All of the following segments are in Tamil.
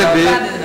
இருந்துச்சு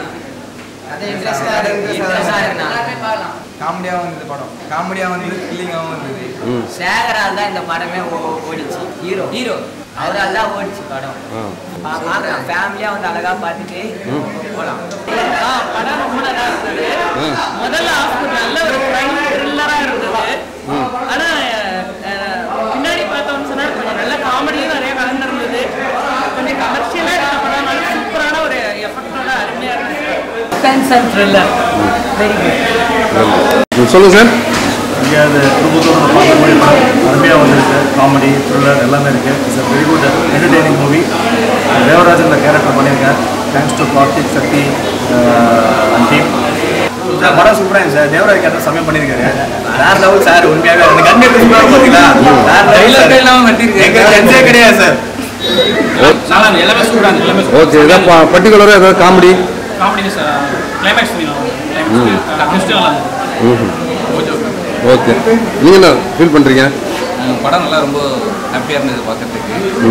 காமெடியாக வந்தது படம் காமெடியாக வந்தது ஃபீலிங்காகவும் வந்தது ம் சேகரால் தான் இந்த படமே ஓ- ஓடிச்சு ஹீரோ ஹீரோ அவரால் தான் ஓடிச்சு படம் ஆ பா- பார்க்கலாம் ஃபேமிலியா வந்து அழகா பார்த்துட்டு போலாம் படம் ரொம்ப நல்லா இருந்தது ஆ. முதல்ல half நல்ல ஒரு crime thriller ஆ இருந்தது ஆனா அஹ், பின்னாடி பார்த்தோம்னு சொன்னா கொஞ்சம் நல்ல காமெடியும் நிறைய கலந்துருந்தது கொஞ்சம் கமர்ஷியலா இருக்க படம் சூப்பரான ஒரு எஃபெக்டோட அருமையா இருந்தது suspense and thriller very good சொல்லுங்க சார் இங்கே அது குடும்பத்தோட பார்க்கக்கூடிய படம் அருமையாக வந்திருக்கு காமெடி த்ரில்லர் எல்லாமே இருக்குது it's a very good entertaining movie Devaraj இந்த கேரக்டர் பண்ணியிருக்கேன் thanks to Karthik Sakthi and team sir படம் சூப்பராக இருந்துச்சு சார் தேவராஜ் கேரக்டர் சமயம் பண்ணியிருக்காரு வேற லெவல் சார் உண்மையாகவே அந்த கண்ணு சூப்பராக பார்த்தீங்களா வேற லெவல் எல்லாம் பண்ணியிருக்கேன் எங்கள் செஞ்சே கிடையாது சார் நல்லா இருந்தது. எல்லாமே சூப்பராக இருந்தது எல்லாமே ஓகே ஏதாவது பர்டிகுலராக ஏதாவது காமெடி காமெடி சார் கிளைமேக்ஸ் கிறிஸ்டின் நல்லா இருந்தது ஓகே நீங்கள் என்ன ஃபீல் பண்ணுறீங்க படம் நல்லா ரொம்ப ஹாப்பியாக இருந்தது பார்க்கறதுக்கு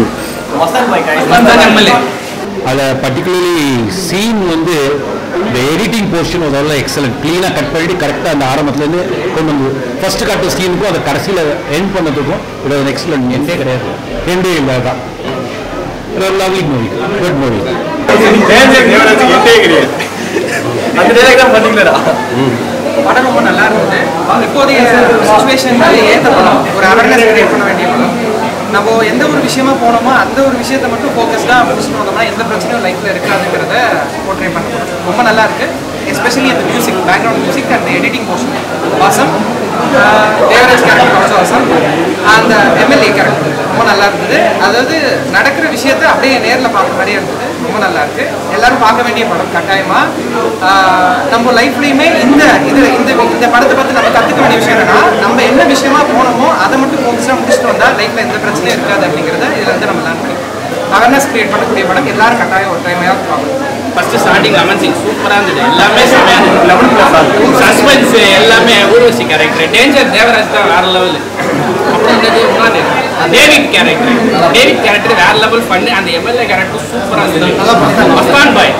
எம்எல்ஏ அதில் பர்டிகுலர்லி சீன் வந்து இந்த எடிட்டிங் போர்ஷன் அதெல்லாம் எக்ஸலண்ட் க்ளீனாக கட் பண்ணிட்டு கரெக்டாக அந்த ஆரம்பத்துலேருந்து கொண்டு வந்து ஃபர்ஸ்ட் கட்ட சீனுக்கும் அதை கடைசியில் எண்ட் பண்ணதுக்கும் இது ஒரு எக்ஸலண்ட் எண்டே கிடையாது எண்டே இல்லை தான் lovely movie good movie Devaraj எட்டே கிடையாது அந்த டேரக்ட் தான் பண்ணிக்கலடா படம் ரொம்ப நல்லா இருந்தது இப்போதைய சுச்சுவேஷனுக்கு ஏற்ற படம் ஒரு அவேர்னஸ் கிரியேட் பண்ண வேண்டிய படம் நம்ம எந்த ஒரு விஷயமா போனோமோ அந்த ஒரு விஷயத்தை மட்டும் ஃபோக்கஸ்டாக முடிச்சுட்டு வந்தோம்னா எந்த பிரச்சனையும் லைஃப்பில் இருக்காதுங்கிறத போர்ட்ரே பண்ண படம் ரொம்ப நல்லா இருக்கு எஸ்பெஷலி அந்த music background music and editing portion வாசம் தேவராஜ் கேரக்டர் ஆல்சோ வாசம் அந்த எம்எல்ஏ கேரக்டர் ரொம்ப நல்லா இருந்தது அதாவது நடக்கிற விஷயத்தை அப்படியே நேரில் பார்க்குற மாதிரியே இருந்தது ரொம்ப நல்லா இருக்கு எல்லாரும் பார்க்க வேண்டிய படம் கட்டாயமா ஆஹ் நம்ம லைஃப்லயுமே இந்த இது இந்த இந்த படத்தை பத்தி நம்ம கத்துக்க வேண்டிய விஷயம் என்னன்னா நம்ம என்ன விஷயமா போனோமோ அதை மட்டும் ஃபோக்கஸாக முடிச்சுட்டு வந்தா லைஃப்ல எந்த பிரச்சனையும் இருக்காது அப்படிங்கிறத இதுல இருந்து நம்ம லேர்ன் பண்ணி அவேர்னஸ் கிரியேட் பண்ணக்கூடிய படம் எல்லாரும் கட்டாயம் ஒரு டைமையாவது பார்க்கணும் ஃபர்ஸ்ட் ஸ்டார்டிங் லெமன் சிங் சூப்பராக இருந்தது எல்லாமே செம்மையாக சஸ்பென்ஸ் எல்லாமே ஊர்வசி கேரக்டர் டேஞ்சர் தேவராஜ் தான் வேற லெவல் அப்புறம் என்னது இன்னொரு டேவிட் கேரக்டர் டேவிட் கேரக்டர் வேற லெவல் பண்ணு அந்த எம்எல்ஏ கேரக்டர் சூப்பராக இருந்தது மஸ்தான் பாய்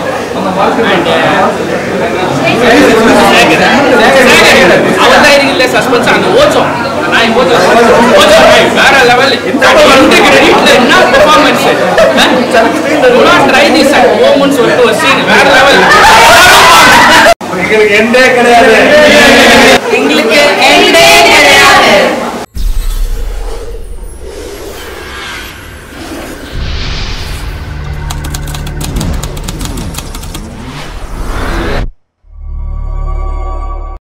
அவர் தான் இல்லை சஸ்பென்ஸ் அந்த ஓச்சம் நான் ஓச்சம் ஓச்சம் வேற லெவல் எந்த கிரெடிட்ல என்ன பெர்ஃபார்மன்ஸ் ட்ரை திஸ் அட் ஹோம்னு சொல்லிட்டு ஒரு சீன் வேற லெவல் எங்களுக்கு எண்டே கிடையாது